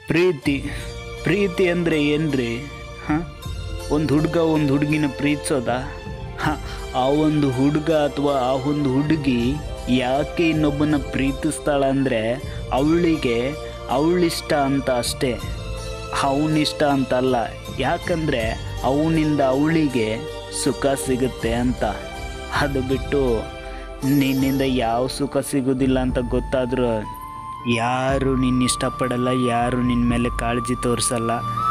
ಪ್ರೀತಿ ಪ್ರೀತಿ ಅಂದರೆ ಏನ್ರಿ ಹಾಂ ಒಂದು ಹುಡುಗ ಒಂದು ಹುಡುಗಿನ ಪ್ರೀತಿಸೋದ ಹಾಂ ಆ ಒಂದು ಹುಡುಗ ಅಥವಾ ಆ ಒಂದು ಹುಡುಗಿ ಯಾಕೆ ಇನ್ನೊಬ್ಬನ ಪ್ರೀತಿಸ್ತಾಳ ಅಂದರೆ ಅವಳಿಗೆ ಅವಳಿಷ್ಟ ಅಂತ ಅಷ್ಟೇ ಅವನಿಷ್ಟ ಅಂತಲ್ಲ ಯಾಕಂದರೆ ಅವನಿಂದ ಅವಳಿಗೆ ಸುಖ ಸಿಗುತ್ತೆ ಅಂತ ಅದು ಬಿಟ್ಟು ನಿನ್ನಿಂದ ಯಾವ ಸುಖ ಸಿಗೋದಿಲ್ಲ ಅಂತ ಗೊತ್ತಾದರೂ ಯಾರು ನಿನ್ನ ಇಷ್ಟಪಡಲ್ಲ ಯಾರು ನಿನ್ನ ಮೇಲೆ ಕಾಳಜಿ ತೋರಿಸಲ್ಲ